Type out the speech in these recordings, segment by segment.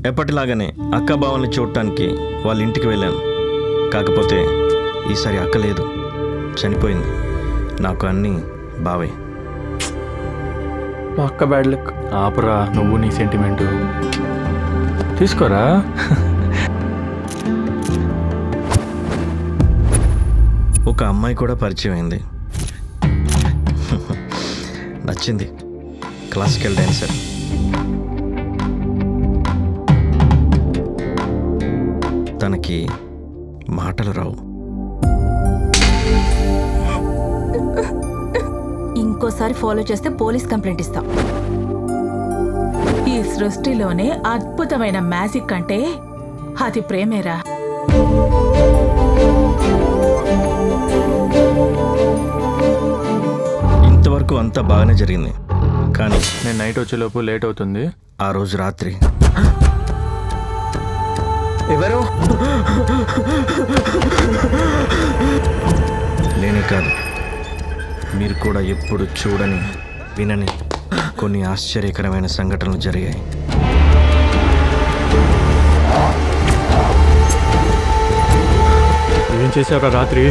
ఎప్పటిలాగానే అక్క బావల్ని చూడటానికి వాళ్ళ ఇంటికి వెళ్ళాను కాకపోతే ఈసారి అక్క లేదు చనిపోయింది నాకు అన్నీ బావే మా అక్క బ్యాడ్ లక్ ఆపురా నువ్వు నీ సెంటిమెంటు తీసుకోరా ఒక అమ్మాయి కూడా పరిచయం అయింది నచ్చింది క్లాసికల్ డాన్సర్ తనకి మాటలు రావు ఇంకోసారి ఫాలో చేస్తే పోలీస్ కంప్లైంట్ ఇస్తాం ఈ సృష్టిలోనే అద్భుతమైన మ్యాజిక్ అంటే అది ప్రేమేరా ఇంతవరకు అంతా బాగానే జరిగింది కానీ నేను నైట్ వచ్చేలోపు లేట్ అవుతుంది ఆ రోజు రాత్రి ఎవరు నేనే కాదు మీరు కూడా ఎప్పుడు చూడని వినని కొన్ని ఆశ్చర్యకరమైన సంఘటనలు జరిగాయి ఏం చేసావురా రాత్రి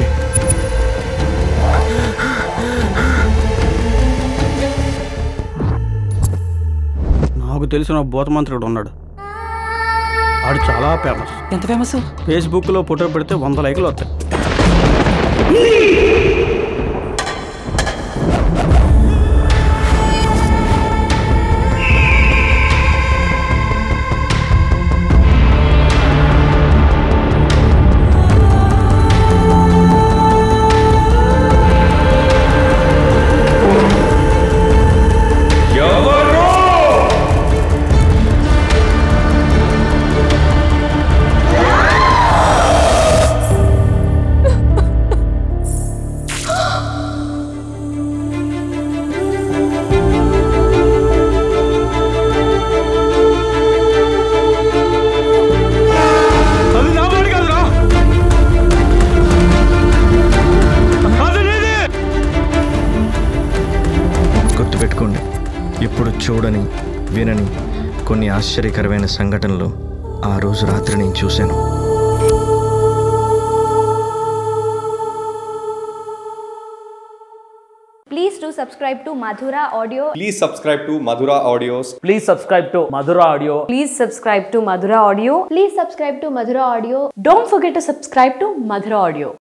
నాకు తెలిసిన ఒక భూతమంత్రుడు ఉన్నాడు ఆడు చాలా ఫేమస్ ఎంత ఫేమస్ ఫేస్బుక్లో ఫోటో పెడితే వంద లైకులు వస్తాయి అది నా బండి కాదురా అది నీది గుర్తుపెట్టుకోండి ఎప్పుడు చూడని వినని కొన్ని ఆశ్చర్యకరమైన సంఘటనలు ఆ రోజు రాత్రి నేను చూశాను Please do subscribe to Madhura Audio. Please subscribe to Madhura Audios. Please subscribe to Madhura audio Please subscribe to Madhura Audio. Please subscribe to Madhura Audio. Don't forget to subscribe to Madhura Audio.